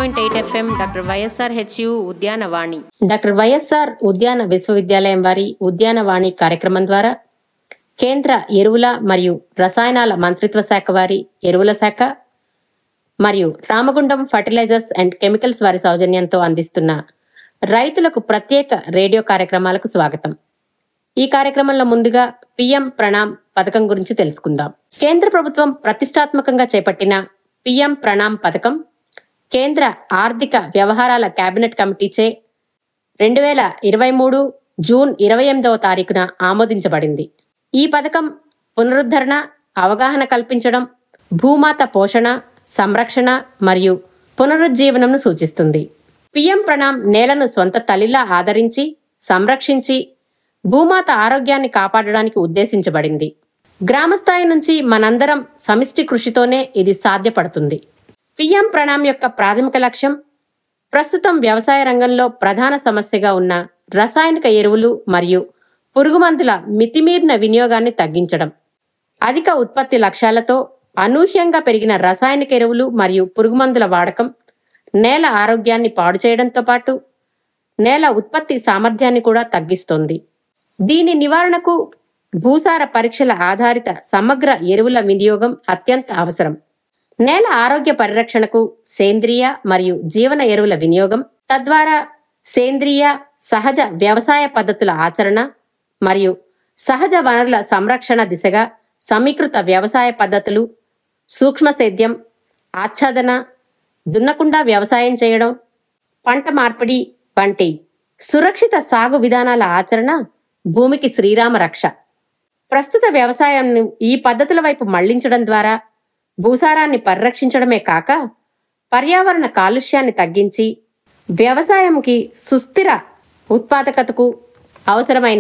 point eight FM doctor YSR HU Udyanavani doctor YSR ఉద్యాన విశ్వవిద్యాలయం వారి ఉద్యానవాణి కార్యక్రమం ద్వారా కేంద్ర ఎరువుల మరియు రసాయనాల మంత్రిత్వ శాఖ వారి ఎరువుల శాఖ మరియు రామగుండం ఫర్టిలైజర్స్ అండ్ కెమికల్స్ వారి సౌజన్యంతో అందిస్తున్న రైతులకు ప్రత్యేక రేడియో కార్యక్రమాలకు స్వాగతం ఈ కార్యక్రమంలో ముందుగా పిఎం ప్రణామ్ పథకం గురించి తెలుసుకుందాం కేంద్ర ప్రభుత్వం ప్రతిష్టాత్మకంగా చేపట్టిన పిఎం ప్రణామ్ పథకం కేంద్ర ఆర్థిక వ్యవహారాల కేబినెట్ కమిటీచే రెండు వేల ఇరవై మూడు జూన్ ఇరవై ఎనిమిదవ తారీఖున ఆమోదించబడింది ఈ పథకం పునరుద్ధరణ అవగాహన కల్పించడం భూమాత పోషణ సంరక్షణ మరియు పునరుజ్జీవనంను సూచిస్తుంది పిఎం ప్రణామ్ నేలను స్వంత తల్లిలా ఆదరించి సంరక్షించి భూమాత ఆరోగ్యాన్ని కాపాడడానికి ఉద్దేశించబడింది గ్రామస్థాయి నుంచి మనందరం సమిష్టి కృషితోనే ఇది సాధ్యపడుతుంది పిఎం ప్రణామ్ యొక్క ప్రాథమిక లక్ష్యం ప్రస్తుతం వ్యవసాయ రంగంలో ప్రధాన సమస్యగా ఉన్న రసాయనిక ఎరువులు మరియు పురుగుమందుల మితిమీరిన వినియోగాన్ని తగ్గించడం అధిక ఉత్పత్తి లక్ష్యాలతో అనూహ్యంగా పెరిగిన రసాయనిక ఎరువులు మరియు పురుగుమందుల వాడకం నేల ఆరోగ్యాన్ని పాడు చేయడంతో పాటు నేల ఉత్పత్తి సామర్థ్యాన్ని కూడా తగ్గిస్తోంది దీని నివారణకు భూసార పరీక్షల ఆధారిత సమగ్ర ఎరువుల వినియోగం అత్యంత అవసరం నేల ఆరోగ్య పరిరక్షణకు సేంద్రియ మరియు జీవన ఎరువుల వినియోగం తద్వారా సేంద్రియ సహజ వ్యవసాయ పద్ధతుల ఆచరణ మరియు సహజ వనరుల సంరక్షణ దిశగా సమీకృత వ్యవసాయ పద్ధతులు సూక్ష్మ సేద్యం ఆచ్ఛాదన దున్నకుండా వ్యవసాయం చేయడం పంట మార్పిడి వంటి సురక్షిత సాగు విధానాల ఆచరణ భూమికి శ్రీరామ రక్ష ప్రస్తుత వ్యవసాయాన్ని ఈ పద్ధతుల వైపు మళ్లించడం ద్వారా భూసారాన్ని పరిరక్షించడమే కాక పర్యావరణ కాలుష్యాన్ని తగ్గించి వ్యవసాయంకి సుస్థిర ఉత్పాదకతకు అవసరమైన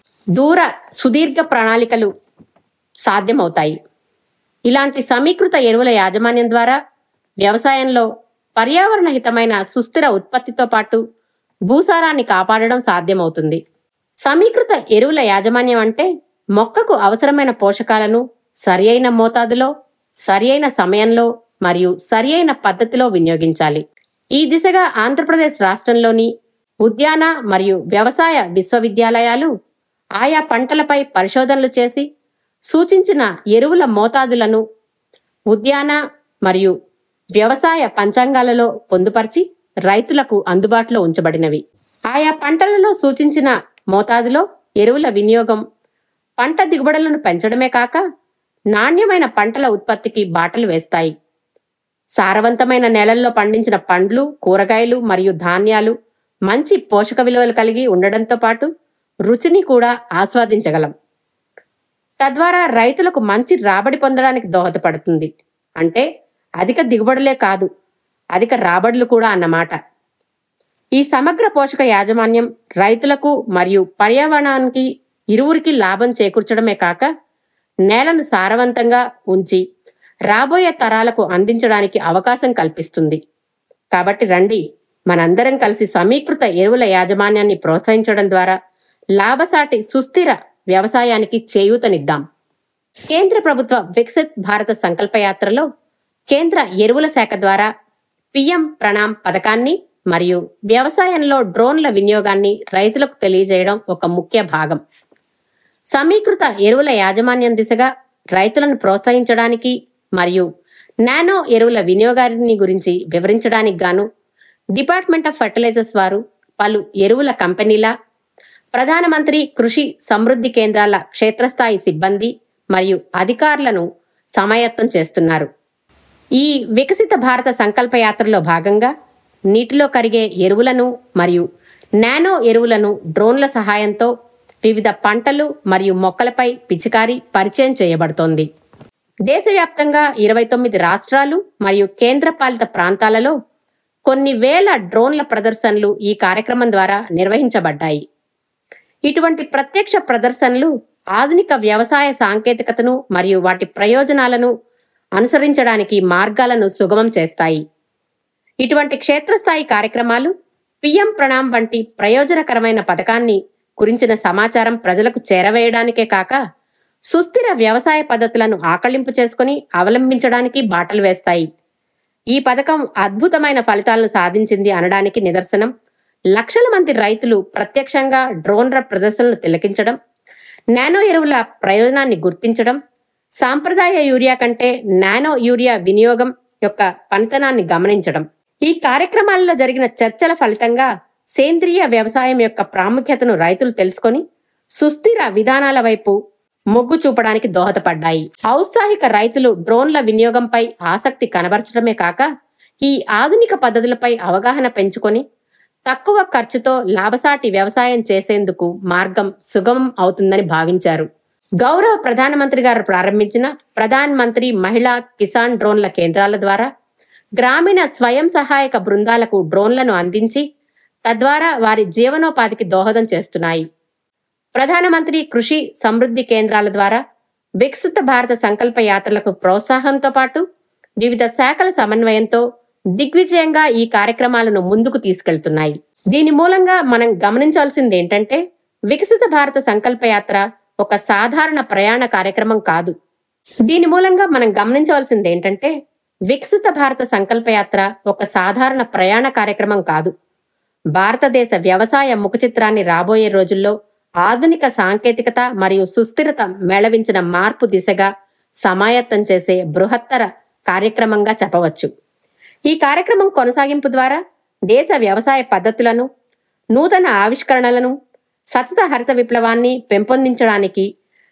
దూర సుదీర్ఘ ప్రణాళికలు సాధ్యమవుతాయి ఇలాంటి సమీకృత ఎరువుల యాజమాన్యం ద్వారా వ్యవసాయంలో పర్యావరణ హితమైన సుస్థిర ఉత్పత్తితో పాటు భూసారాన్ని కాపాడడం సాధ్యమవుతుంది సమీకృత ఎరువుల యాజమాన్యం అంటే మొక్కకు అవసరమైన పోషకాలను సరియైన మోతాదులో సరియైన సమయంలో మరియు సరియైన పద్ధతిలో వినియోగించాలి ఈ దిశగా ఆంధ్రప్రదేశ్ రాష్ట్రంలోని ఉద్యాన మరియు వ్యవసాయ విశ్వవిద్యాలయాలు ఆయా పంటలపై పరిశోధనలు చేసి సూచించిన ఎరువుల మోతాదులను ఉద్యాన మరియు వ్యవసాయ పంచాంగాలలో పొందుపరిచి రైతులకు అందుబాటులో ఉంచబడినవి ఆయా పంటలలో సూచించిన మోతాదులో ఎరువుల వినియోగం పంట దిగుబడులను పెంచడమే కాక నాణ్యమైన పంటల ఉత్పత్తికి బాటలు వేస్తాయి సారవంతమైన నేలల్లో పండించిన పండ్లు కూరగాయలు మరియు ధాన్యాలు మంచి పోషక విలువలు కలిగి ఉండడంతో పాటు రుచిని కూడా ఆస్వాదించగలం తద్వారా రైతులకు మంచి రాబడి పొందడానికి దోహదపడుతుంది అంటే అధిక దిగుబడులే కాదు అధిక రాబడులు కూడా అన్నమాట ఈ సమగ్ర పోషక యాజమాన్యం రైతులకు మరియు పర్యావరణానికి ఇరువురికి లాభం చేకూర్చడమే కాక నేలను సారవంతంగా ఉంచి రాబోయే తరాలకు అందించడానికి అవకాశం కల్పిస్తుంది కాబట్టి రండి మనందరం కలిసి సమీకృత ఎరువుల యాజమాన్యాన్ని ప్రోత్సహించడం ద్వారా లాభసాటి సుస్థిర వ్యవసాయానికి చేయూతనిద్దాం కేంద్ర ప్రభుత్వ వికసిత్ భారత సంకల్పయాత్రలో కేంద్ర ఎరువుల శాఖ ద్వారా పిఎం ప్రణామ్ పథకాన్ని మరియు వ్యవసాయంలో డ్రోన్ల వినియోగాన్ని రైతులకు తెలియజేయడం ఒక ముఖ్య భాగం సమీకృత ఎరువుల యాజమాన్యం దిశగా రైతులను ప్రోత్సహించడానికి మరియు నానో ఎరువుల వినియోగాన్ని గురించి వివరించడానికి గాను డిపార్ట్మెంట్ ఆఫ్ ఫర్టిలైజర్స్ వారు పలు ఎరువుల కంపెనీల ప్రధానమంత్రి కృషి సమృద్ధి కేంద్రాల క్షేత్రస్థాయి సిబ్బంది మరియు అధికారులను సమాయత్తం చేస్తున్నారు ఈ వికసిత భారత సంకల్ప యాత్రలో భాగంగా నీటిలో కరిగే ఎరువులను మరియు నానో ఎరువులను డ్రోన్ల సహాయంతో వివిధ పంటలు మరియు మొక్కలపై పిచికారి పరిచయం చేయబడుతోంది దేశవ్యాప్తంగా ఇరవై తొమ్మిది రాష్ట్రాలు మరియు కేంద్రపాలిత ప్రాంతాలలో కొన్ని వేల డ్రోన్ల ప్రదర్శనలు ఈ కార్యక్రమం ద్వారా నిర్వహించబడ్డాయి ఇటువంటి ప్రత్యక్ష ప్రదర్శనలు ఆధునిక వ్యవసాయ సాంకేతికతను మరియు వాటి ప్రయోజనాలను అనుసరించడానికి మార్గాలను సుగమం చేస్తాయి ఇటువంటి క్షేత్రస్థాయి కార్యక్రమాలు పిఎం ప్రణామ్ వంటి ప్రయోజనకరమైన పథకాన్ని గురించిన సమాచారం ప్రజలకు చేరవేయడానికే కాక సుస్థిర వ్యవసాయ పద్ధతులను ఆకళింపు చేసుకుని అవలంబించడానికి బాటలు వేస్తాయి ఈ పథకం అద్భుతమైన ఫలితాలను సాధించింది అనడానికి నిదర్శనం లక్షల మంది రైతులు ప్రత్యక్షంగా డ్రోన్ల ప్రదర్శనలు తిలకించడం నానో ఎరువుల ప్రయోజనాన్ని గుర్తించడం సాంప్రదాయ యూరియా కంటే నానో యూరియా వినియోగం యొక్క పనితనాన్ని గమనించడం ఈ కార్యక్రమాలలో జరిగిన చర్చల ఫలితంగా సేంద్రియ వ్యవసాయం యొక్క ప్రాముఖ్యతను రైతులు తెలుసుకొని సుస్థిర విధానాల వైపు మొగ్గు చూపడానికి దోహదపడ్డాయి ఔత్సాహిక రైతులు డ్రోన్ల వినియోగంపై ఆసక్తి కనబరచడమే కాక ఈ ఆధునిక పద్ధతులపై అవగాహన పెంచుకొని తక్కువ ఖర్చుతో లాభసాటి వ్యవసాయం చేసేందుకు మార్గం సుగమం అవుతుందని భావించారు గౌరవ ప్రధానమంత్రి గారు ప్రారంభించిన ప్రధాన్ మంత్రి మహిళా కిసాన్ డ్రోన్ల కేంద్రాల ద్వారా గ్రామీణ స్వయం సహాయక బృందాలకు డ్రోన్లను అందించి తద్వారా వారి జీవనోపాధికి దోహదం చేస్తున్నాయి ప్రధానమంత్రి కృషి సమృద్ధి కేంద్రాల ద్వారా వికసిత భారత సంకల్ప యాత్రలకు ప్రోత్సాహంతో పాటు వివిధ శాఖల సమన్వయంతో దిగ్విజయంగా ఈ కార్యక్రమాలను ముందుకు తీసుకెళ్తున్నాయి దీని మూలంగా మనం గమనించాల్సింది ఏంటంటే వికసిత భారత సంకల్ప యాత్ర ఒక సాధారణ ప్రయాణ కార్యక్రమం కాదు దీని మూలంగా మనం గమనించవలసింది ఏంటంటే వికసిత భారత సంకల్ప యాత్ర ఒక సాధారణ ప్రయాణ కార్యక్రమం కాదు భారతదేశ వ్యవసాయ ముఖ చిత్రాన్ని రాబోయే రోజుల్లో ఆధునిక సాంకేతికత మరియు సుస్థిరత మేళవించిన మార్పు దిశగా సమాయత్తం చేసే బృహత్తర కార్యక్రమంగా చెప్పవచ్చు ఈ కార్యక్రమం కొనసాగింపు ద్వారా దేశ వ్యవసాయ పద్ధతులను నూతన ఆవిష్కరణలను సతత హరిత విప్లవాన్ని పెంపొందించడానికి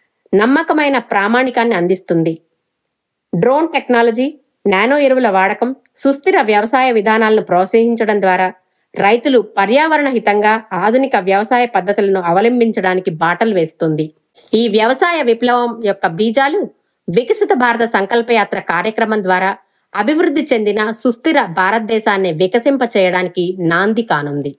నమ్మకమైన ప్రామాణికాన్ని అందిస్తుంది డ్రోన్ టెక్నాలజీ నానో ఎరువుల వాడకం సుస్థిర వ్యవసాయ విధానాలను ప్రోత్సహించడం ద్వారా రైతులు పర్యావరణ హితంగా ఆధునిక వ్యవసాయ పద్ధతులను అవలంబించడానికి బాటలు వేస్తుంది ఈ వ్యవసాయ విప్లవం యొక్క బీజాలు వికసిత భారత సంకల్పయాత్ర కార్యక్రమం ద్వారా అభివృద్ధి చెందిన సుస్థిర భారతదేశాన్ని వికసింప చేయడానికి నాంది కానుంది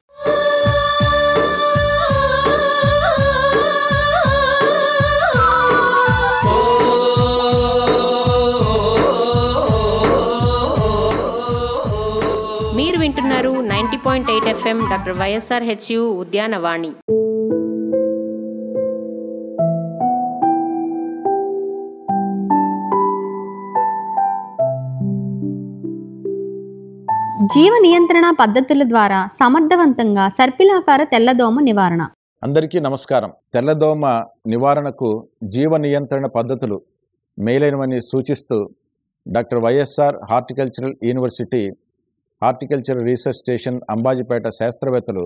మీరు వింటున్నారు ninety point eight FM doctor YSR HU Udyanavani జీవ నియంత్రణ పద్ధతుల ద్వారా సమర్థవంతంగా సర్పిలాకార తెల్లదోమ నివారణ అందరికీ నమస్కారం తెల్లదోమ నివారణకు జీవ నియంత్రణ పద్ధతులు మేలైనవని సూచిస్తూ doctor YSR horticultural university horticulture research station Ambajipeta శాస్త్రవేత్తలు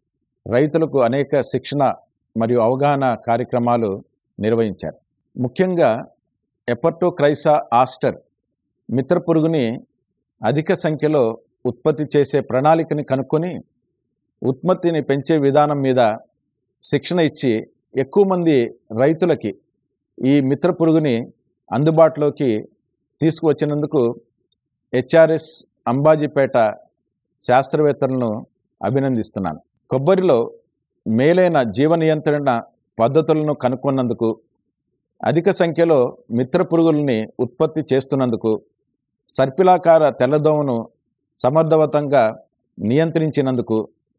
రైతులకు అనేక శిక్షణ మరియు అవగాహన కార్యక్రమాలు నిర్వహించారు ముఖ్యంగా ఎపర్టోక్రైసా ఆస్టర్ మిత్ర పురుగుని అధిక సంఖ్యలో ఉత్పత్తి చేసే ప్రణాళికని కనుక్కొని ఉత్పత్తిని పెంచే విధానం మీద శిక్షణ ఇచ్చి ఎక్కువ మంది రైతులకి ఈ మిత్ర పురుగుని అందుబాటులోకి తీసుకువచ్చినందుకు హెచ్ఆర్ఎస్ అంబాజీపేట శాస్త్రవేత్తలను అభినందిస్తున్నాను కొబ్బరిలో మేలైన జీవ నియంత్రణ పద్ధతులను కనుక్కున్నందుకు అధిక సంఖ్యలో మిత్ర పురుగుల్ని ఉత్పత్తి చేస్తున్నందుకు సర్పిలాకార తెల్లదోమను సమర్థవంతంగా నియంత్రించినందుకు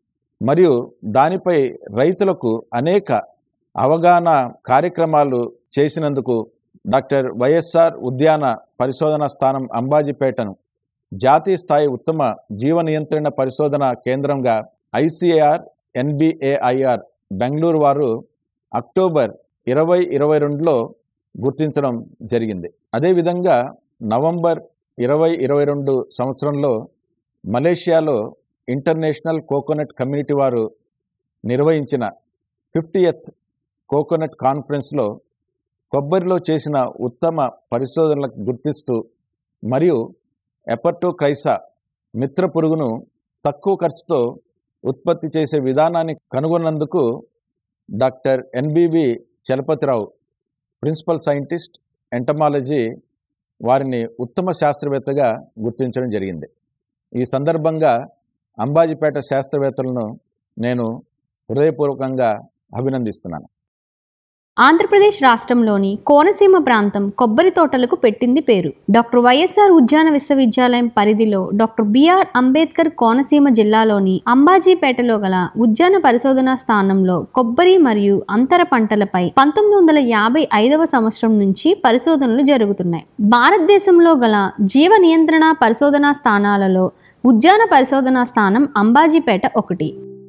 మరియు దానిపై రైతులకు అనేక అవగాహన కార్యక్రమాలు చేసినందుకు డాక్టర్ వైఎస్ఆర్ ఉద్యాన పరిశోధన స్థానం అంబాజీపేటను జాతీయ స్థాయి ఉత్తమ జీవ నియంత్రణ పరిశోధన కేంద్రంగా ఐసిఏఆర్ ఎన్బిఏఐఆర్ బెంగళూరు వారు అక్టోబర్ ఇరవై ఇరవై రెండులో గుర్తించడం జరిగింది అదేవిధంగా నవంబర్ ఇరవై ఇరవై రెండు సంవత్సరంలో మలేషియాలో ఇంటర్నేషనల్ కోకోనట్ కమ్యూనిటీ వారు నిర్వహించిన ఫిఫ్టీయత్ కోకోనట్ కాన్ఫరెన్స్లో కొబ్బరిలో చేసిన ఉత్తమ పరిశోధనలకు గుర్తిస్తూ మరియు ఎపర్టోక్రైసా మిత్ర పురుగును తక్కువ ఖర్చుతో ఉత్పత్తి చేసే విధానాన్ని కనుగొన్నందుకు doctor NBB Chalapathirao principal scientist entomology వారిని ఉత్తమ శాస్త్రవేత్తగా గుర్తించడం జరిగింది ఈ సందర్భంగా అంబాజీపేట శాస్త్రవేత్తలను నేను హృదయపూర్వకంగా అభినందిస్తున్నాను ఆంధ్రప్రదేశ్ రాష్ట్రంలోని కోనసీమ ప్రాంతం కొబ్బరి తోటలకు పెట్టింది పేరు డాక్టర్ వైఎస్ఆర్ ఉద్యాన విశ్వవిద్యాలయం పరిధిలో డాక్టర్ బిఆర్ అంబేద్కర్ కోనసీమ జిల్లాలోని అంబాజీపేటలో గల ఉద్యాన పరిశోధనా స్థానంలో కొబ్బరి మరియు అంతర పంటలపై పంతొమ్మిది వందల యాభై ఐదవ సంవత్సరం నుంచి పరిశోధనలు జరుగుతున్నాయి భారతదేశంలో గల జీవ నియంత్రణ పరిశోధనా స్థానాలలో ఉద్యాన పరిశోధనా స్థానం అంబాజీపేట ఒకటి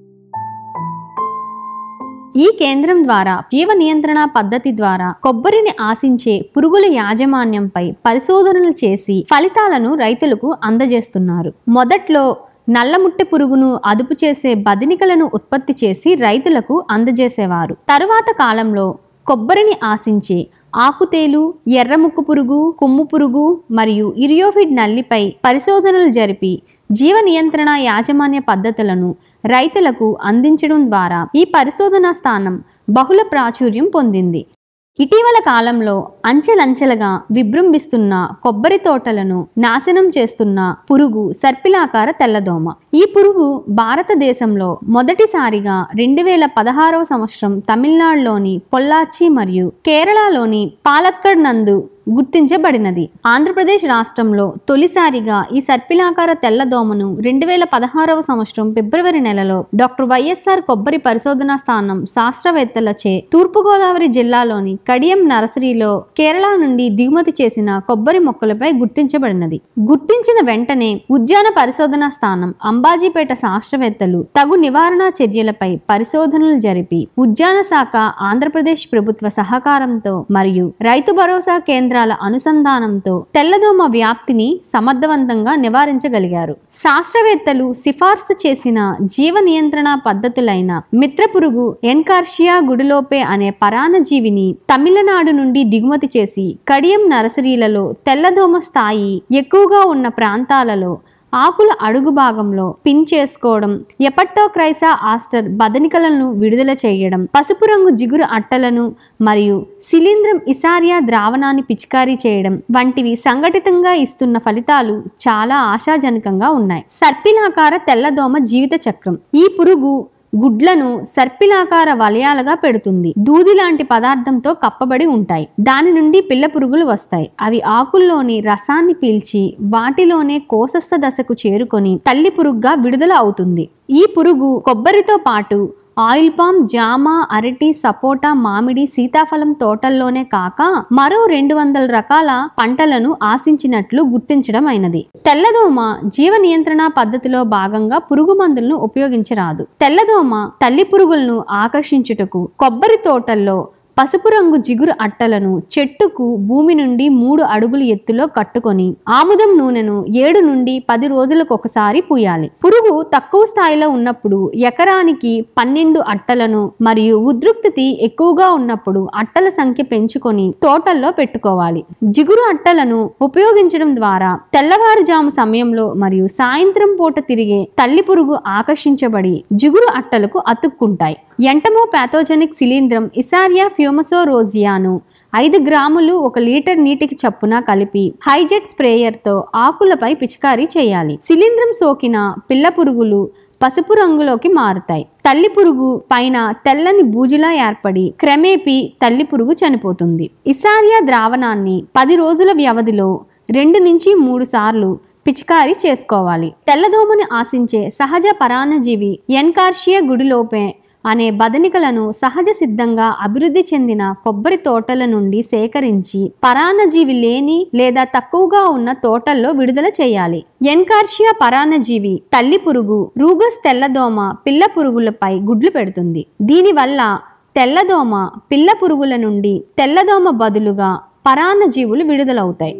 ఈ కేంద్రం ద్వారా జీవ నియంత్రణ పద్ధతి ద్వారా కొబ్బరిని ఆశించే పురుగుల యాజమాన్యంపై పరిశోధనలు చేసి ఫలితాలను రైతులకు అందజేస్తున్నారు మొదట్లో నల్లముట్టె పురుగును అదుపు చేసే బదినికలను ఉత్పత్తి చేసి రైతులకు అందజేసేవారు తరువాత కాలంలో కొబ్బరిని ఆశించే ఆకుతేలు ఎర్రముక్కు పురుగు కొమ్ము పురుగు మరియు ఇరియోఫిడ్ నల్లిపై పరిశోధనలు జరిపి జీవ నియంత్రణ యాజమాన్య పద్ధతులను రైతులకు అందించడం ద్వారా ఈ పరిశోధనా స్థానం బహుళ ప్రాచుర్యం పొందింది ఇటీవల కాలంలో అంచెలంచెలుగా విజృంభిస్తున్న కొబ్బరి తోటలను నాశనం చేస్తున్న పురుగు సర్పిలాకార తెల్లదోమ ఈ పురుగు భారతదేశంలో మొదటిసారిగా రెండు వేల పదహారవ సంవత్సరం తమిళనాడులోని పొల్లాచి మరియు కేరళలోని పాలక్కడ్ నందు గుర్తించబడినది ఆంధ్రప్రదేశ్ రాష్ట్రంలో తొలిసారిగా ఈ సర్పిలాకార తెల్లదోమను రెండు వేల పదహారవ సంవత్సరం ఫిబ్రవరి నెలలో డాక్టర్ వైఎస్ఆర్ కొబ్బరి పరిశోధనా స్థానం శాస్త్రవేత్తలచే తూర్పుగోదావరి జిల్లాలోని కడియం నర్సరీలో కేరళ నుండి దిగుమతి చేసిన కొబ్బరి మొక్కలపై గుర్తించబడినది గుర్తించిన వెంటనే ఉద్యాన పరిశోధనా స్థానం అంబాజీపేట శాస్త్రవేత్తలు తగు నివారణ చర్యలపై పరిశోధనలు జరిపి ఉద్యాన శాఖ ఆంధ్రప్రదేశ్ ప్రభుత్వ సహకారంతో మరియు రైతు భరోసా కేంద్రాల అనుసంధానంతో తెల్లదోమ వ్యాప్తిని సమర్థవంతంగా నివారించగలిగారు శాస్త్రవేత్తలు సిఫార్సు చేసిన జీవ నియంత్రణ పద్ధతులైన మిత్రపురుగు ఎన్కార్షియా గుడిలోపే అనే పరాన్నజీవిని తమిళనాడు నుండి దిగుమతి చేసి కడియం నర్సరీలలో తెల్లదోమ స్థాయి ఎక్కువగా ఉన్న ప్రాంతాలలో ఆకుల అడుగు భాగంలో పిన్ చేసుకోవడం ఎపట్టోక్రైసా ఆస్టర్ బదనికలను విడుదల చేయడం పసుపు రంగు జిగురు అట్టలను మరియు శిలీంద్రం ఇసారియా ద్రావణాన్ని పిచికారీ చేయడం వంటివి సంఘటితంగా ఇస్తున్న ఫలితాలు చాలా ఆశాజనకంగా ఉన్నాయి సర్పిలాకార తెల్లదోమ జీవిత చక్రం ఈ పురుగు గుడ్లను సర్పిలాకార వలయాలుగా పెడుతుంది దూది లాంటి పదార్థంతో కప్పబడి ఉంటాయి దాని నుండి పిల్ల పురుగులు వస్తాయి అవి ఆకుల్లోని రసాన్ని పీల్చి వాటిలోనే కోసస్థ దశకు చేరుకొని తల్లి పురుగుగా విడుదల అవుతుంది ఈ పురుగు కొబ్బరితో పాటు ఆయిల్ పామ్ జామ అరటి సపోటా మామిడి సీతాఫలం తోటల్లోనే కాక మరో రెండు వందల రకాల పంటలను ఆశించినట్లు గుర్తించడం అయినది తెల్లదోమ జీవ నియంత్రణ పద్ధతిలో భాగంగా పురుగు మందులను ఉపయోగించరాదు తెల్లదోమ తల్లి పురుగులను ఆకర్షించుటకు కొబ్బరి తోటల్లో పసుపు రంగు జిగురు అట్టలను చెట్టుకు భూమి నుండి మూడు అడుగులు ఎత్తులో కట్టుకొని ఆముదం నూనెను ఏడు నుండి పది రోజులకు ఒకసారి పూయాలి పురుగు తక్కువ స్థాయిలో ఉన్నప్పుడు ఎకరానికి పన్నెండు అట్టలను మరియు ఉద్రిక్తతి ఎక్కువగా ఉన్నప్పుడు అట్టల సంఖ్య పెంచుకొని తోటల్లో పెట్టుకోవాలి జిగురు అట్టలను ఉపయోగించడం ద్వారా తెల్లవారుజాము సమయంలో మరియు సాయంత్రం పూట తిరిగే తల్లి పురుగు ఆకర్షించబడి జిగురు అట్టలకు అతుక్కుంటాయి ఎంటమో ప్యాథోజెనిక్ శిలీంద్రం ఇసారియా ఫ్యూమసోరోజియాను ఐదు గ్రాములు ఒక లీటర్ నీటికి చప్పున కలిపి హైజెట్ స్ప్రేయర్తో ఆకులపై పిచికారీ చేయాలి శిలీంద్రం సోకిన పిల్ల పురుగులు పసుపు రంగులోకి మారుతాయి తల్లి పురుగు పైన తెల్లని బూజులా ఏర్పడి క్రమేపీ తల్లి పురుగు చనిపోతుంది ఇసారియా ద్రావణాన్ని పది రోజుల వ్యవధిలో రెండు నుంచి మూడు సార్లు పిచికారీ చేసుకోవాలి తెల్లదోమని ఆశించే సహజ పరాన్నజీవి ఎన్కార్షియా గుడిలోపే అనే బదనికలను సహజ సిద్ధంగా అభివృద్ధి చెందిన కొబ్బరి తోటల నుండి సేకరించి పరాన్నజీవి లేని లేదా తక్కువగా ఉన్న తోటల్లో విడుదల చేయాలి ఎన్కార్షియా పరాన్నజీవి తల్లి పురుగు రూగస్ తెల్లదోమ పిల్ల పురుగులపై గుడ్లు పెడుతుంది దీనివల్ల తెల్లదోమ పిల్ల పురుగుల నుండి తెల్లదోమ బదులుగా పరాన్నజీవులు విడుదలవుతాయి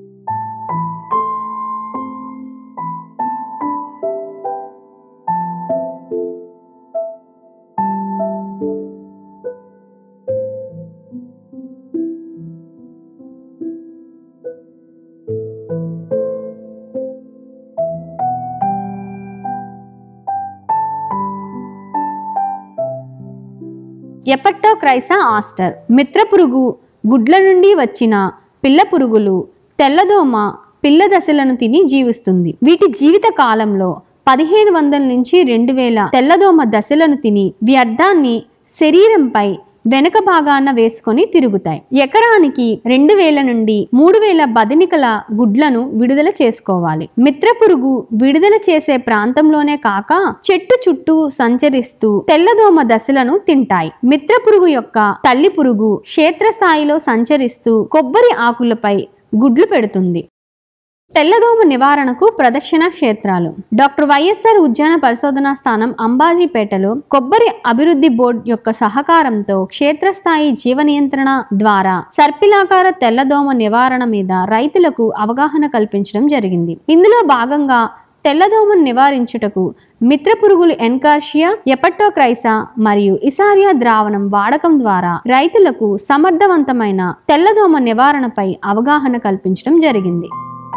ఎపట్టోక్రైసా ఆస్టర్ మిత్ర పురుగు గుడ్ల నుండి వచ్చిన పిల్ల పురుగులు తెల్లదోమ పిల్ల దశలను తిని జీవిస్తుంది వీటి జీవిత కాలంలో పదిహేను వందల నుంచి రెండు వేల తెల్లదోమ దశలను తిని వ్యర్థాన్ని శరీరంపై వెనుక భాగాన వేసుకొని తిరుగుతాయి ఎకరానికి రెండు వేల నుండి మూడు వేల బదినికల గుడ్లను విడుదల చేసుకోవాలి మిత్ర పురుగు విడుదల చేసే ప్రాంతంలోనే కాక చెట్టు చుట్టూ సంచరిస్తూ తెల్లదోమ దశలను తింటాయి మిత్ర పురుగు యొక్క తల్లి పురుగు క్షేత్రస్థాయిలో సంచరిస్తూ కొబ్బరి ఆకులపై గుడ్లు పెడుతుంది తెల్లదోమ నివారణకు ప్రదక్షిణ క్షేత్రాలు డాక్టర్ వైఎస్ఆర్ ఉద్యాన పరిశోధనా స్థానం అంబాజీపేటలో కొబ్బరి అభివృద్ధి బోర్డు యొక్క సహకారంతో క్షేత్రస్థాయి జీవ నియంత్రణ ద్వారా సర్పిలాకార తెల్లదోమ నివారణ మీద రైతులకు అవగాహన కల్పించడం జరిగింది ఇందులో భాగంగా తెల్లదోమను నివారించుటకు మిత్ర పురుగులు ఎన్కార్షియా ఎపట్టోక్రైసా మరియు ఇసారియా ద్రావణం వాడకం ద్వారా రైతులకు సమర్థవంతమైన తెల్లదోమ నివారణపై అవగాహన కల్పించడం జరిగింది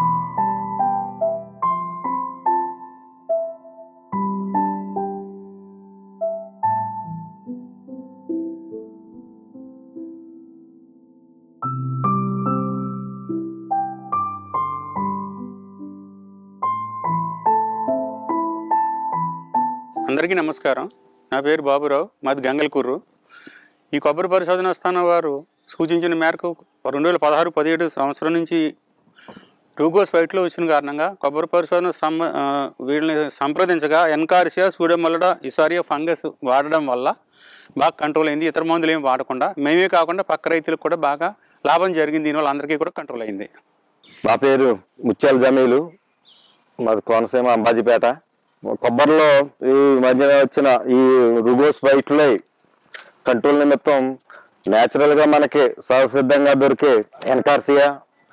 అందరికీ నమస్కారం నా పేరు బాబురావు మాది గంగలకూరు ఈ కొబ్బరి పరిశోధన స్థానం వారు సూచించిన మేరకు రెండు వేల పదహారు పదిహేడు సంవత్సరం నుంచి రూగోస్ ఫైట్లో వచ్చిన కారణంగా కొబ్బరి పరిశోధన సంబ ఆ, వీళ్ళని సంప్రదించగా ఎన్కార్సియా సూడోమల్లడా ఇసారియా ఫంగస్ వాడడం వల్ల బాగా కంట్రోల్ అయింది ఇతర మందులు ఏం వాడకుండా మేమే కాకుండా పక్క రైతులకు కూడా బాగా లాభం జరిగింది దీనివల్ల అందరికీ కూడా కంట్రోల్ అయింది నా పేరు ముత్యాల జమీలు మాది కోనసీమ అంబాజీపేట కొబ్బరిలో ఈ మధ్యన వచ్చిన ఈ రుగోస్ వైట్లో కంట్రోల్ నిమిత్తం natural గా మనకి సహసిద్ధంగా దొరికే ఎన్కార్సియా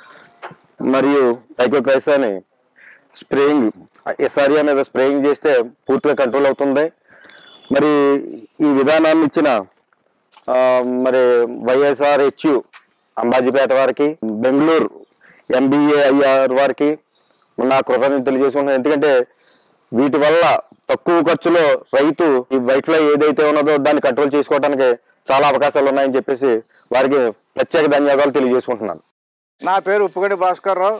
మరియు టైకోక్రైసాని స్ప్రేయింగ్ ఎస్ఆర్ఏ మీద స్ప్రేయింగ్ చేస్తే పూర్తిగా కంట్రోల్ అవుతుంది మరి ఈ విధానాన్ని ఇచ్చిన ఆ, మరి వైఎస్ఆర్ హెచ్యు అంబాజీపేట వారికి బెంగళూరు ఎంబీఏ ఐఆర్ వారికి నా కృతజ్ఞత తెలియజేసుకుంటున్నాను ఎందుకంటే వీటి వల్ల తక్కువ ఖర్చులో రైతు ఈ వైట్ ఫ్లై ఏదైతే ఉన్నదో దాన్ని కంట్రోల్ చేసుకోవడానికి చాలా అవకాశాలు ఉన్నాయని చెప్పేసి వారికి ప్రత్యేక ధన్యవాదాలు తెలియజేసుకుంటున్నాను నా పేరు ఉప్పుగడి భాస్కర్రావు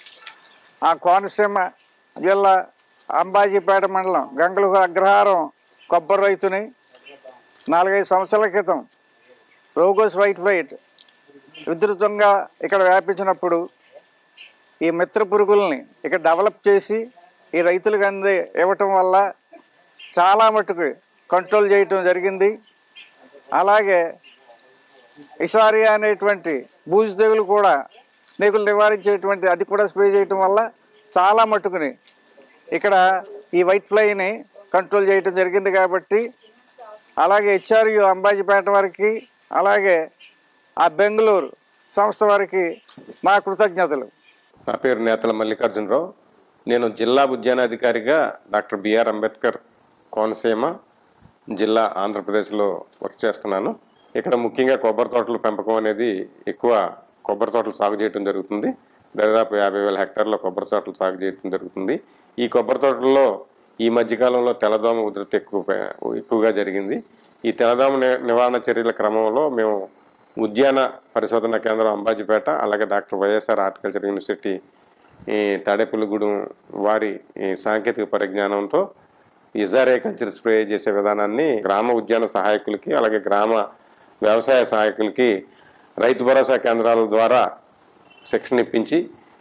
ఆ కోనసీమ జిల్లా అంబాజీపేట మండలం గంగలు అగ్రహారం కొబ్బరి రైతుని నాలుగైదు సంవత్సరాల క్రితం రోగోస్ వైట్ వైట్ విస్తృతంగా ఇక్కడ వ్యాపించినప్పుడు ఈ మిత్ర పురుగుల్ని ఇక్కడ డెవలప్ చేసి ఈ రైతులకు అంది ఇవ్వటం వల్ల చాలా మటుకు కంట్రోల్ చేయటం జరిగింది అలాగే ఇసారియా అనేటువంటి బూజు తెగులు కూడా తెగులు నివారించేటువంటి అది కూడా స్ప్రే చేయటం వల్ల చాలా మట్టుకుని ఇక్కడ ఈ వైట్ ఫ్లైని కంట్రోల్ చేయటం జరిగింది కాబట్టి అలాగే హెచ్ఆర్యు అంబాజీపేట వారికి అలాగే ఆ బెంగళూరు సంస్థ వారికి మా కృతజ్ఞతలు నా పేరు నేతల మల్లికార్జునరావు నేను జిల్లా ఉద్యానాధికారిగా డాక్టర్ బిఆర్ అంబేద్కర్ కోనసీమ జిల్లా ఆంధ్రప్రదేశ్లో వర్క్ చేస్తున్నాను ఇక్కడ ముఖ్యంగా కొబ్బరి తోటల పెంపకం అనేది ఎక్కువ కొబ్బరి తోటలు సాగు చేయడం జరుగుతుంది దాదాపు యాభై వేల హెక్టార్ల కొబ్బరి తోటలు సాగు చేయడం జరుగుతుంది ఈ కొబ్బరి తోటల్లో ఈ మధ్యకాలంలో తెల్లదోమ ఉధృతి ఎక్కువ ఎక్కువగా జరిగింది ఈ తెల్లదోమ ని- నివారణ చర్యల క్రమంలో మేము ఉద్యాన పరిశోధన కేంద్రం అంబాజీపేట అలాగే డాక్టర్ వైఎస్ఆర్ హార్టికల్చర్ యూనివర్సిటీ ఈ తాడేపల్లిగూడెం వారి ఈ సాంకేతిక పరిజ్ఞానంతో ఇజారే కల్చర్ స్ప్రే చేసే విధానాన్ని గ్రామ ఉద్యాన సహాయకులకి అలాగే గ్రామ వ్యవసాయ సహాయకులకి రైతు భరోసా కేంద్రాల ద్వారా శిక్షణ ఇప్పించి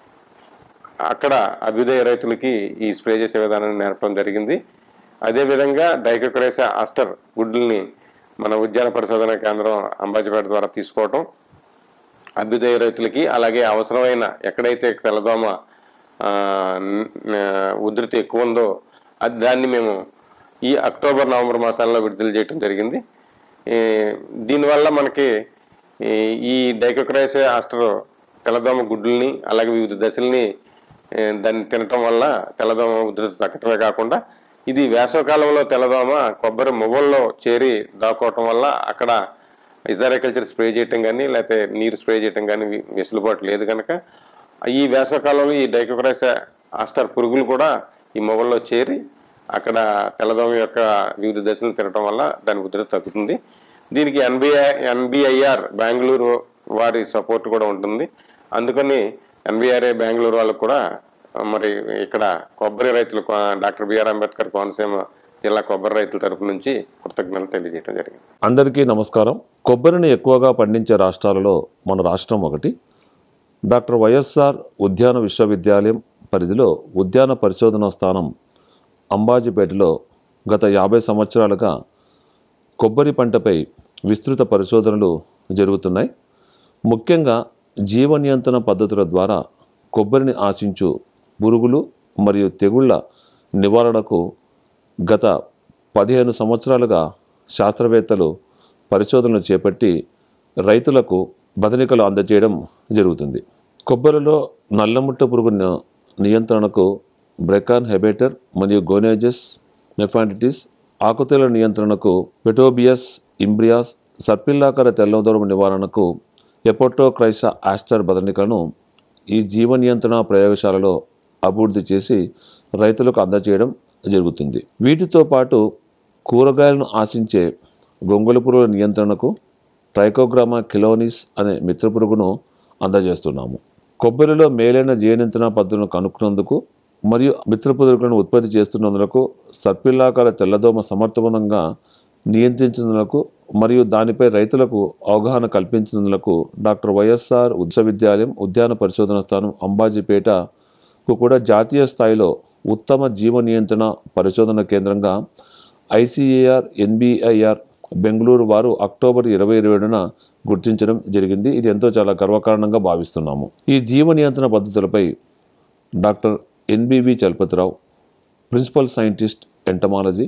అక్కడ అభ్యుదయ రైతులకి ఈ స్ప్రే చేసే విధానాన్ని నేర్పడం జరిగింది అదేవిధంగా డైకోక్రేసా ఆస్టర్ గుడ్లని మన ఉద్యాన పరిశోధన కేంద్రం అంబాజీపేట ద్వారా తీసుకోవటం అభ్యుదయ రైతులకి అలాగే అవసరమైన ఎక్కడైతే తెల్లదోమ ఆ, న- న- ఉధృతి ఎక్కువ ఉందో అది దాన్ని మేము ఈ అక్టోబర్ నవంబర్ మాసాల్లో విడుదల చేయడం జరిగింది ఈ, దీనివల్ల మనకి ఈ, ఈ డైకోక్రైస్ ఆస్టర్ తెల్లదోమ గుడ్లని అలాగే వివిధ దశల్ని ఏ, దాన్ని తినటం వల్ల తెల్లదోమ ఉధృతి తగ్గటమే కాకుండా ఇది వేసవకాలంలో తెల్లదోమ కొబ్బరి మువ్వల్లో చేరి దాక్కోవటం వల్ల అక్కడ ఇజారికల్చర్ స్ప్రే చేయటం కానీ లేకపోతే నీరు స్ప్రే చేయటం కానీ వి- వెసులుబాటు లేదు కనుక ఈ వేసవకాలంలో ఈ డైకోక్రైస్ ఆస్టర్ పురుగులు కూడా ఈ మొగల్లో చేరి అక్కడ తెల్లదోమ యొక్క వివిధ దశలు తినటం వల్ల దాని ఉధృతి తగ్గుతుంది దీనికి ఎన్బిఐ ఎన్బిఐఆర్ బెంగళూరు వారి సపోర్ట్ కూడా ఉంటుంది అందుకని ఎన్బిఆర్ఏ బెంగళూరు వాళ్ళకు కూడా మరి ఇక్కడ కొబ్బరి రైతులు కో- డాక్టర్ బిఆర్ అంబేద్కర్ కోనసీమ జిల్లా కొబ్బరి రైతుల తరపు నుంచి కృతజ్ఞతలు తెలియజేయడం జరిగింది అందరికీ నమస్కారం కొబ్బరిని ఎక్కువగా పండించే రాష్ట్రాలలో మన రాష్ట్రం ఒకటి డాక్టర్ వైఎస్ఆర్ ఉద్యాన విశ్వవిద్యాలయం పరిధిలో ఉద్యాన పరిశోధనా స్థానం అంబాజీపేటలో గత యాభై సంవత్సరాలుగా కొబ్బరి పంటపై విస్తృత పరిశోధనలు జరుగుతున్నాయి ముఖ్యంగా జీవ నియంత్రణ పద్ధతుల ద్వారా కొబ్బరిని ఆశించు పురుగులు మరియు తెగుళ్ల నివారణకు గత పదిహేను సంవత్సరాలుగా శాస్త్రవేత్తలు పరిశోధనలు చేపట్టి రైతులకు బదనికలు అందజేయడం జరుగుతుంది కొబ్బరిలో నల్లముట్ట పురుగు ని- నియంత్రణకు బ్రెకాన్ హెబేటర్ మరియు గోనేజెస్ నెఫాంటిటిస్ ఆకుతెల నియంత్రణకు పెటోబియస్ ఇంబ్రియాస్ సర్పిల్లాకార తెల్లదోరము నివారణకు ఎపోటోక్రైసా ఆస్టర్ బదనికలను ఈ జీవ నియంత్రణ ప్రయోగశాలలో అభివృద్ధి చేసి రైతులకు అందజేయడం జరుగుతుంది వీటితో పాటు కూరగాయలను ఆశించే గొంగళి పురుగుల నియంత్రణకు ట్రైకోగ్రామా కిలోనిస్ అనే మిత్ర పురుగును అందజేస్తున్నాము కొబ్బరిలో మేలైన జీవ నియంత్రణ పద్ధతులను కనుక్కున్నందుకు మరియు మిత్ర పురుగులను ఉత్పత్తి చేస్తున్నందుకు సర్పిల్లాకార తెల్లదోమ సమర్థవంతంగా నియంత్రించినందుకు మరియు దానిపై రైతులకు అవగాహన కల్పించినందుకు డాక్టర్ వైఎస్ఆర్ విశ్వవిద్యాలయం ఉద్యాన పరిశోధన స్థానం అంబాజీపేటకు కూడా జాతీయ స్థాయిలో ఉత్తమ జీవ నియంత్రణ పరిశోధన కేంద్రంగా ఐసిఏఆర్ ఎన్బిఐఆర్ బెంగళూరు వారు అక్టోబర్ ఇరవై ఏడున గుర్తించడం జరిగింది ఇది ఎంతో చాలా గర్వకారణంగా భావిస్తున్నాము ఈ జీవ నియంత్రణ పద్ధతులపై doctor NBV Chalapathirao principal scientist entomology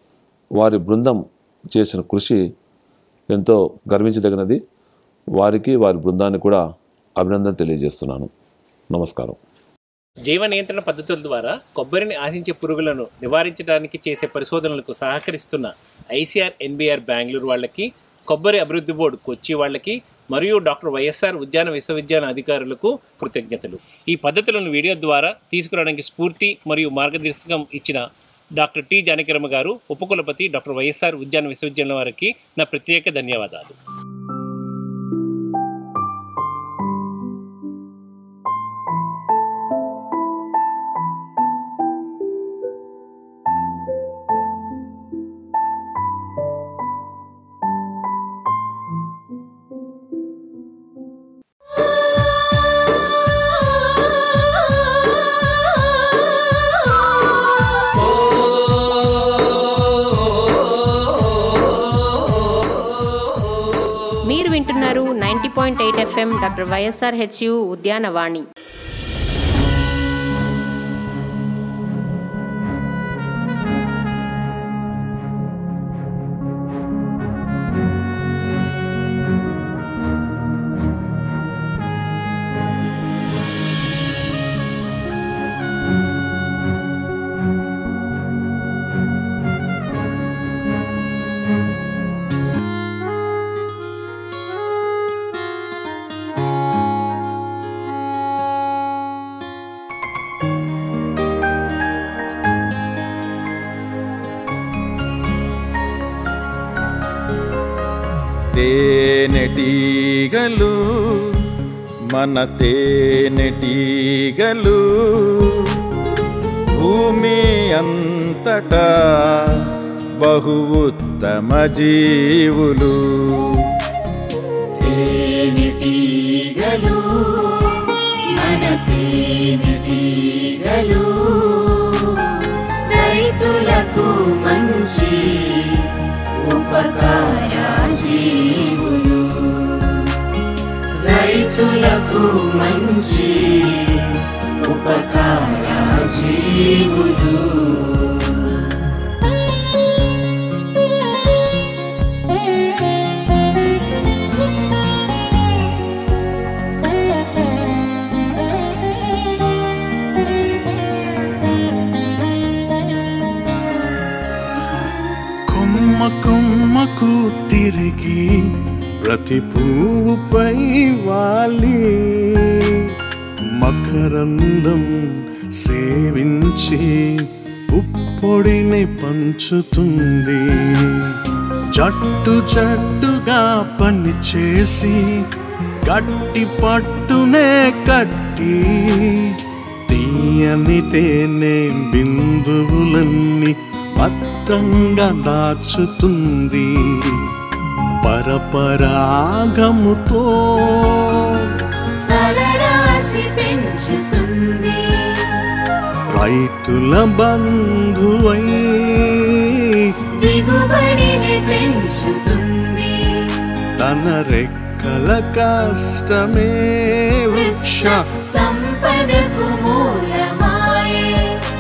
వారి బృందం చేసిన కృషి ఎంతో గర్వించదగినది వారికి వారి బృందానికి కూడా అభినందన తెలియజేస్తున్నాను నమస్కారం జీవ నియంత్రణ పద్ధతుల ద్వారా కొబ్బరిని ఆశించే పురుగులను నివారించడానికి చేసే పరిశోధనలకు సహకరిస్తున్న ఐసీఆర్ ఎన్బిఆర్ బెంగళూరు వాళ్ళకి కొబ్బరి అభివృద్ధి బోర్డు కొచ్చి వాళ్ళకి మరియు డాక్టర్ వైఎస్ఆర్ ఉద్యాన విశ్వవిద్యాలయ అధికారులకు కృతజ్ఞతలు ఈ పద్ధతులను వీడియో ద్వారా తీసుకురావడానికి స్ఫూర్తి మరియు మార్గదర్శకం ఇచ్చిన డాక్టర్ టి జానకిరమ్మ గారు ఉపకులపతి డాక్టర్ వైఎస్ఆర్ ఉద్యాన విశ్వవిద్యాలయం వారికి నా ప్రత్యేక ధన్యవాదాలు మీరు వింటున్నారు ninety point eight FM doctor YSR HU Udyanavani తేనెటీగలు మన తేనెటీగలు భూమి అంతటా బహు ఉత్తమ జీవులు తేనెటీగలు మన తేనెటీగలు రైతులకు మంచి ఉపకార జీవులు రైతులకు మంచి ఉపకార జీవులు కొమ్మ కొమ్మకు తిరిగి ప్రతి పువ్వుపై వాలి మకరందం సేవించి ఉప్పొడిని పంచుతుంది జట్టు జట్టుగా పని చేసి గట్టి పట్టునే కట్టి తీయని తేనె బిందువులన్నీ భద్రంగా దాచుతుంది పరపరాగముతో ఫలరాశి పెంచుతుంది రైతుల బంధువై దిగుబడిని పెంచుతుంది తన రెక్కల కష్టమే వృక్ష సంపదకు మూలమాయే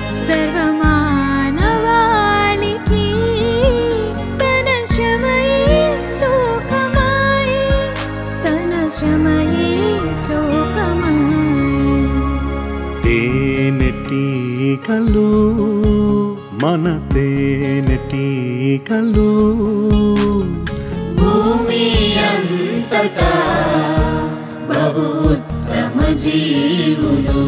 సర్వమానవాళికి తన శ్రమయే శ్లోకమాయే తన శ్రమయే శ్లోకమాయే తేనెటీగలు మన తేనెటీగలు భూమి అంతటా బహు ఉత్తమ జీవులు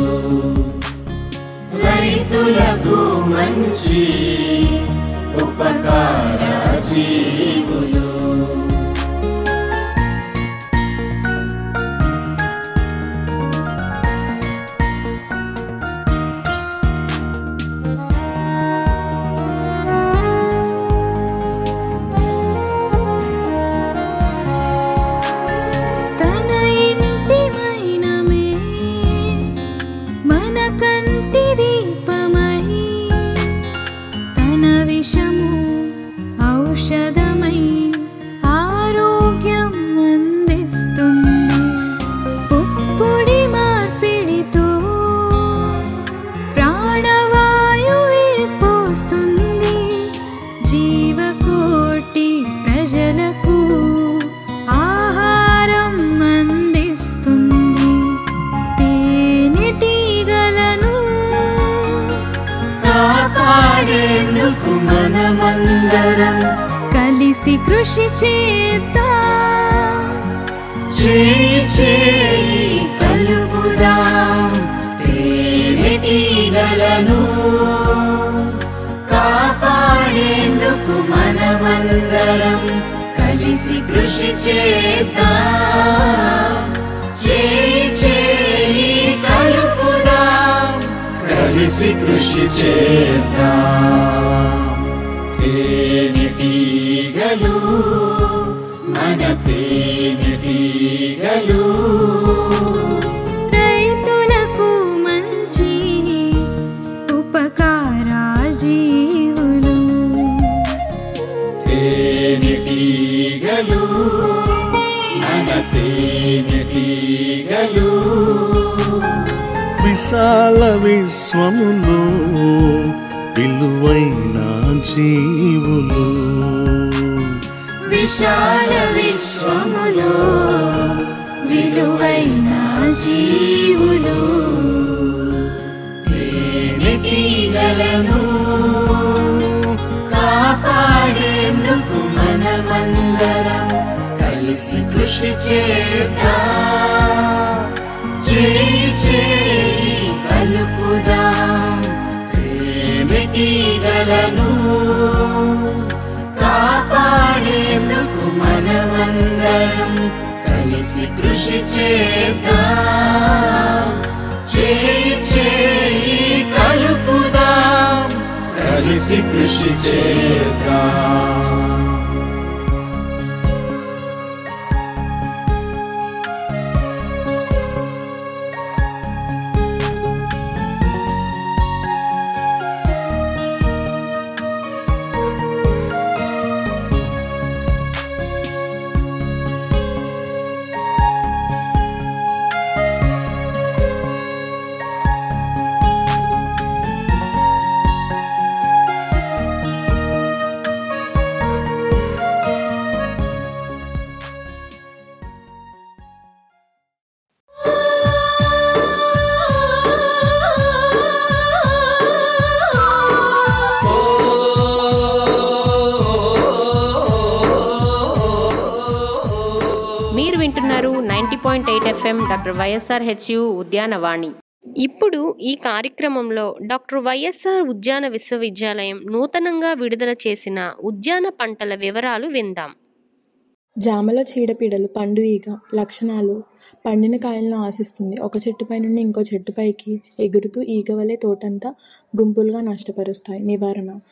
రైతులకు మంచి ఉపకార జీవులు తన ఇంటి మైనమే మన కంటి దీపమై తన విషము ఔషధమై ఆరోగ్యం అందిస్తుంది పుప్పుడి మార్పిడితో ప్రాణవాయువే పోస్తుంది జీవకోటి ప్రజలకు ఆహారం అందిస్తుంది తేనెటీగలను కాపాడేందుకు మనమందరం కలిసి కృషి చేద్దాం చేయి చేయి కలుపుదాం తేనెటీగలను కాపాడేందుకు మనమందరం కలిసి కృషి చేద్దాం చేయి చేయి కలుపుదాం కలిసి కృషి చేద్దాం తేనెటీగలు మన తేనెటీగలు రైతులకు మంచి ఉపకార జీవులు తేనెటీగలు మన తేనెటీగలు విశాల విశ్వములో విలువైన జీవులు విశాల విశ్వములో విలువైన జీవులు తేనెటీగలను కాపాడేందుకు మనమందరం కలిసి కృషి చేద్దాం చేయి చేయి కలుపుదాం తేనెటీగలను కాపాడేందుకు మనమందరం కలిసి కృషి చేద్దాం చేయి చేయి కలుపుదాం కలిసి కృషి చేద్దాం మీరు వింటున్నారు ninety point eight FM doctor YSR HU Udyanavani ఇప్పుడు ఈ కార్యక్రమంలో డాక్టర్ వైఎస్ఆర్ ఉద్యాన విశ్వవిద్యాలయం నూతనంగా విడుదల చేసిన ఉద్యాన పంటల వివరాలు విందాం జామలో చీడపీడలు పండు ఈగ లక్షణాలు పండిన కాయలను ఆశిస్తుంది ఒక చెట్టుపై నుండి ఇంకో చెట్టుపైకి ఎగురుతూ ఈగ వలె తోటంతా గుంపులుగా నష్టపరుస్తాయి నివారణ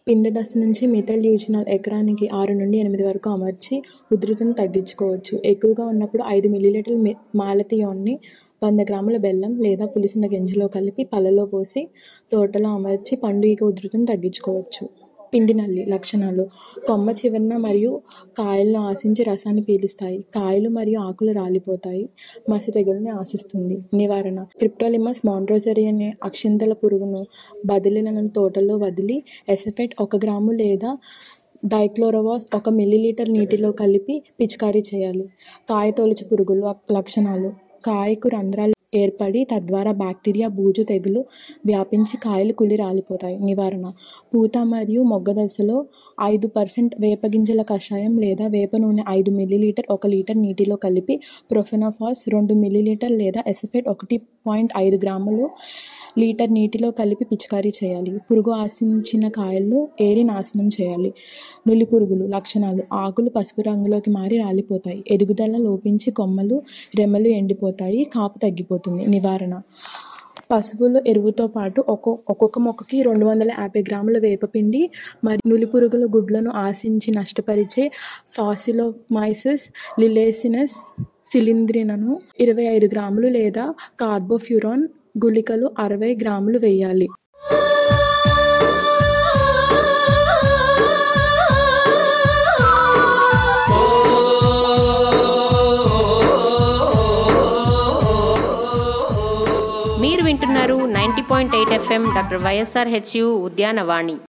పిండి దశ నుంచి మిథైల్ యూజినాల్ ఎకరానికి ఆరు నుండి ఎనిమిది వరకు అమర్చి ఉధృతిని తగ్గించుకోవచ్చు ఎక్కువగా ఉన్నప్పుడు ఐదు మిల్లీలీటర్ల మి- మాలతియోన్ని వంద గ్రాముల బెల్లం లేదా పులిసిన గింజలో కలిపి పళ్ళలో పోసి తోటలో అమర్చి పండు ఈగ ఉధృతిని తగ్గించుకోవచ్చు పిండి నల్లి లక్షణాలు కొమ్మ చివరన మరియు కాయలను ఆశించి రసాన్ని పీలుస్తాయి కాయలు మరియు ఆకులు రాలిపోతాయి మసి తెగుల్ని ఆశిస్తుంది నివారణ క్రిప్టోలిమస్ మాండ్రోజరీ అనే అక్షింతల పురుగును బదిలీలను తోటల్లో వదిలి ఎసఫెట్ ఒక గ్రాము లేదా డైక్లోరోవాస్ ఒక మిల్లీలీటర్ నీటిలో కలిపి పిచికారీ చేయాలి కాయ తొలుచు పురుగులు లక్షణాలు కాయకు రంధ్రాలు ఏర్పడి తద్వారా బ్యాక్టీరియా బూజు తెగులు వ్యాపించి కాయలు కులి రాలిపోతాయి నివారణ పూత మరియు మొగ్గ దశలో ఐదు పర్సెంట్ వేపగింజల కషాయం లేదా వేప నూనె ఐదు మిల్లీలీటర్ ఒక లీటర్ నీటిలో కలిపి ప్రొఫెనోఫాస్ రెండు మిల్లీలీటర్ లేదా ఎసఫెట్ ఒకటి పాయింట్ ఐదు గ్రాములు లీటర్ నీటిలో కలిపి పిచికారీ చేయాలి పురుగు ఆశించిన కాయలను ఏరి నాశనం చేయాలి నులి పురుగులు లక్షణాలు ఆకులు పసుపు రంగులోకి మారి రాలిపోతాయి ఎదుగుదల లోపించి కొమ్మలు రెమ్మలు ఎండిపోతాయి కాపు తగ్గిపోతుంది నివారణ పశువుల ఎరువుతో పాటు ఒక్కో ఒక్కొక్క మొక్కకి రెండు వందల యాభై గ్రాముల వేపపిండి మరియు నులి పురుగుల గుడ్లను ఆశించి నష్టపరిచే ఫాసిలోమైసిస్ లిలేసినస్ సిలింద్రినను ఇరవై ఐదు గ్రాములు లేదా కార్బోఫ్యూరాన్ గుళికలు అరవై గ్రాములు వేయాలి మీరు వింటున్నారు ninety point eight FM doctor YSR HU Udyanavani